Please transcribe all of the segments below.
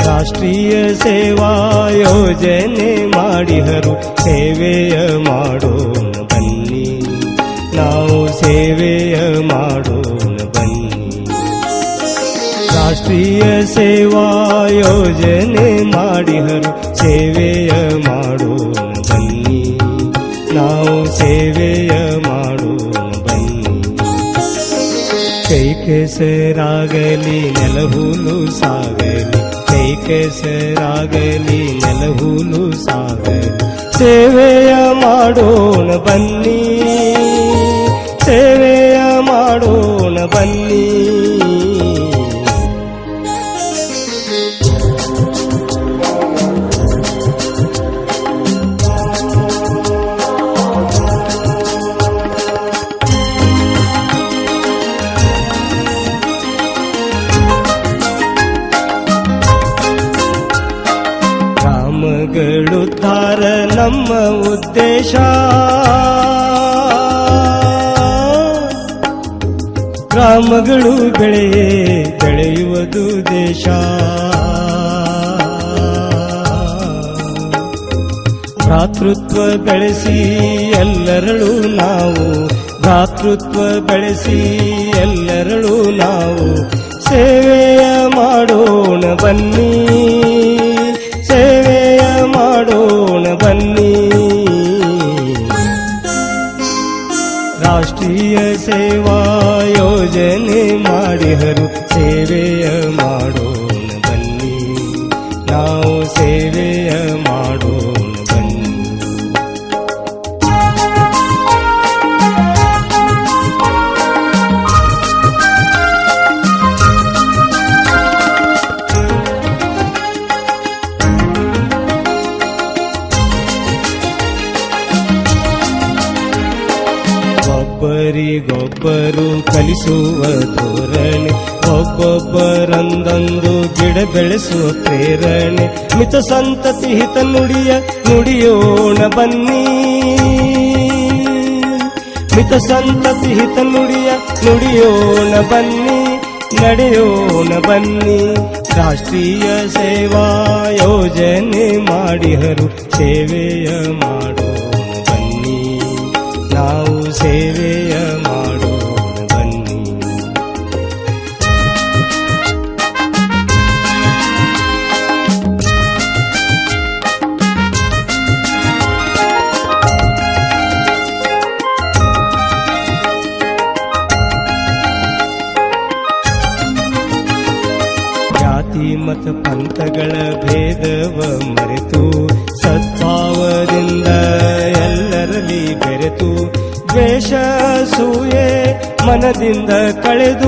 ರಾಷ್ಟ್ರೀಯ ಸೇವಾ ಯೋಜನೆ ಮಾಡಿಹರು ಸೇವೆಯ ಮಾಡೋಣ ಬನ್ನಿ ನಾವು ಸೇವೆಯ ಮಾಡೋಣ ಬನ್ನಿ ರಾಷ್ಟ್ರೀಯ ಸೇವಾ ಯೋಜನೆ ಮಾಡಿಹರು ಸೇವೆಯ ಮಾಡೋಣ ಬನ್ನಿ ನಾವು ಸೇವೆಯ ಮಾಡೋಣ ಬನ್ನಿ ಕೈ ಕೆಸರಾಗಲಿ ನೆಲಹುಲು ಸಾಗಲಿ ಕೈ ಕೆಸರಾಗಲಿ ನೆಲಹುಲು ಸಾಗಲಿ ಸೇವೆಯ ಮಾಡೋಣ ಬನ್ನಿ ಸೇವೆಯ ಮಾಡೋಣ ಬನ್ನಿ ಗ್ರಾಮಗಳುದ್ಧಾರ ನಮ್ಮ ಉದ್ದೇಶ ಗ್ರಾಮಗಳು ಬೆಳೆಯೇ ಬೆಳೆಯುವುದು ದೇಶ ಭ್ರಾತೃತ್ವ ಬೆಳೆಸಿ ಎಲ್ಲರಳು ನಾವು ಭ್ರಾತೃತ್ವ ಬೆಳೆಸಿ ಎಲ್ಲರಳು ನಾವು ಸೇವೆಯ ಮಾಡೋಣ ಬನ್ನಿ ಸೇವೆಯ ಮಾಡೋಣ ಬನ್ನಿ ರಾಷ್ಟ್ರೀಯ ಸೇವಾ ಯೋಜನೆ ಮಾಡಿಹರು ಸೇವೆಯ ಮಾಡೋಣ ಬನ್ನಿ ನಾವು ಸೇವೆಯ ಮಾಡೋಣ ಬನ್ನಿ ಒಬ್ಬರಿಗೊಬ್ಬರು ಕಲಿಸುವ ಧೋರಣೆ ಒಬ್ಬೊಬ್ಬರಂದೊಂದು ಗಿಡ ಬೆಳೆಸುವ ಪ್ರೇರಣೆ ಮಿತ ಸಂತತಿ ಹಿತ ನುಡಿಯ ನುಡಿಯೋಣ ಬನ್ನಿ ಮಿತ ಸಂತತಿ ಹಿತ ನುಡಿಯ ನುಡಿಯೋಣ ಬನ್ನಿ ನಡೆಯೋಣ ಬನ್ನಿ ರಾಷ್ಟ್ರೀಯ ಸೇವಾ ಯೋಜನೆ ಮಾಡಿಹರು ಸೇವೆಯ ಮಾಡೋಣ ಬನ್ನಿ ನಾವು ಸೇವೆಯ ಮಾಡೋಣ ಬನ್ನಿ ಜಾತಿ ಮತ ಪಂಥಗಳ ಭೇದವ ಮರೆತು ಸದ್ಭಾವದಿಂದ ಎಲ್ಲರಲ್ಲಿ ಬೆರೆತು ದ್ವೇಷ ಸೂಯೆ ಮನದಿಂದ ಕಳೆದು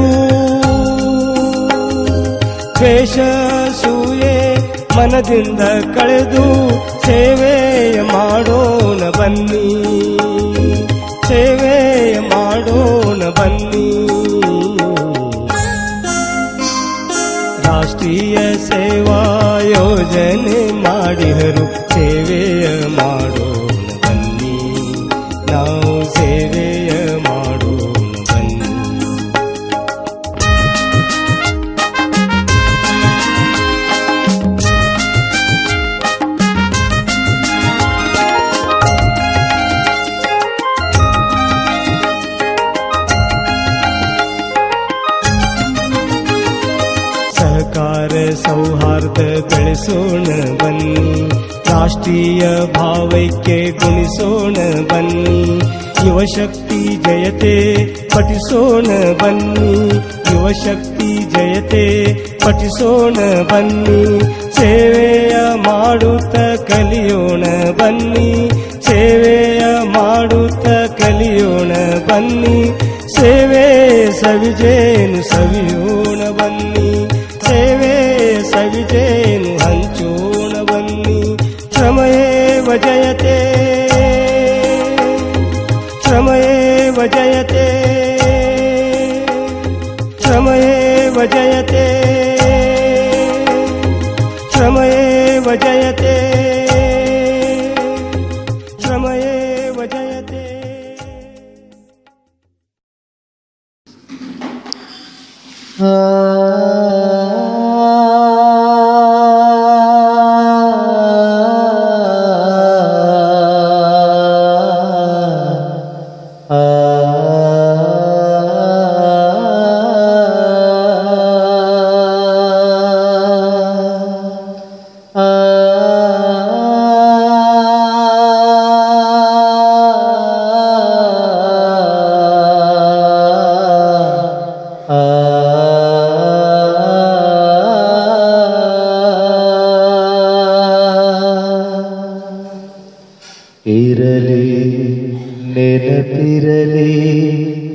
ದ್ವೇಷ ಸೂಯೆ ಮನದಿಂದ ಕಳೆದು ಸೇವೆಯ ಮಾಡೋಣ ಬನ್ನಿ ಸೇವೆಯ ಮಾಡೋಣ ಬನ್ನಿ ರಾಷ್ಟ್ರೀಯ ಸೇವಾ ಯೋಜನೆ ಮಾಡಿಹರು ಸೇವೆಯ ಮಾಡೋಣ ಬನ್ನಿ ನಾವು ಸೇವೆಯ ಮಾಡೋಣ ಬನ್ನಿ ಸಹಕಾರ ಸೌಹಾರ್ದ ಬೆಳೆಸೋಣ ಬನ್ನಿ ರಾಷ್ಟ್ರೀಯ ಭಾವೈಕ್ಯ ಗುಣಿಸೋಣ ಬನ್ನಿ ಯುವಶಕ್ತಿ ಜಯತೆ ಪಠಿಸೋಣ ಬನ್ನಿ ಯುವಶಕ್ತಿ ಜಯತೆ ಪಠಿಸೋಣ ಬನ್ನಿ ಸೇವೆಯ ಮಾಡುತ್ತ ಕಲಿಯೋಣ ಬನ್ನಿ ಸೇವೆಯ ಮಾಡುತ್ತ ಕಲಿಯೋಣ ಬನ್ನಿ ಸೇವೆ ಸವಿಜೇನು ಸವಿಯೋಣ ಬನ್ನಿ ಸೇವೆ ಸವಿಜೇನು ಹಂಚೋಣ ಬನ್ನಿ ಶ್ರಮಯೇವ ಜಯತೆ ಶ್ರಮಯೇವ ಜಯತೆ ಶ್ರಮಯೇವ ಜಯತೆ ಶ್ರಮಯೇವ ಜಯತೆ ಶ್ರಮಯೇವ ಜಯತೆ ಆ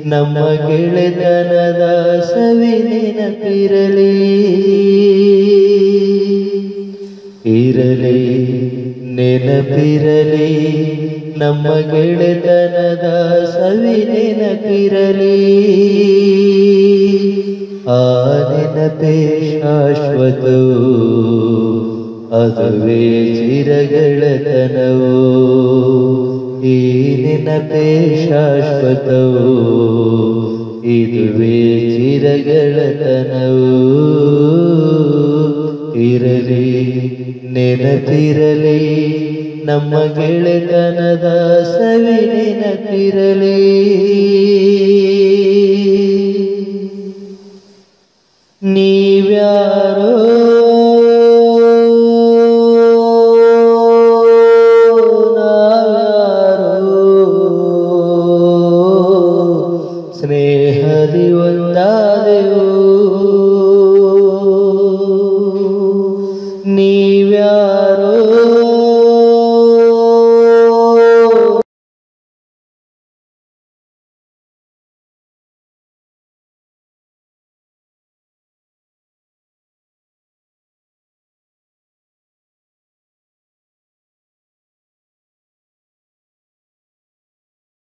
ನಮ್ಮ ಗೆಳೆತನದ ಸವಿ ನೆನಪಿರಲಿ ಇರಲಿ ನೆನಪಿರಲಿ ನಮ್ಮ ಗೆಳೆತನದ ಸವಿ ನೆನಪಿರಲಿ ಆ ನೆನಪೇ ಶಾಶ್ವತವು ಅದುವೇ ಚಿರಗೆಳತನವು ಈ ನೆನಪೇ ಶಾಶ್ವತವು ಇದುವೇ ಚಿರಗೆಳತನವು ಇರಲಿ ನೆನಪಿರಲಿ ನಮ್ಮ ಗೆಳೆತನದ ಸವಿ ನೆನಪಿರಲಿ ನೀವ್ಯಾರೋ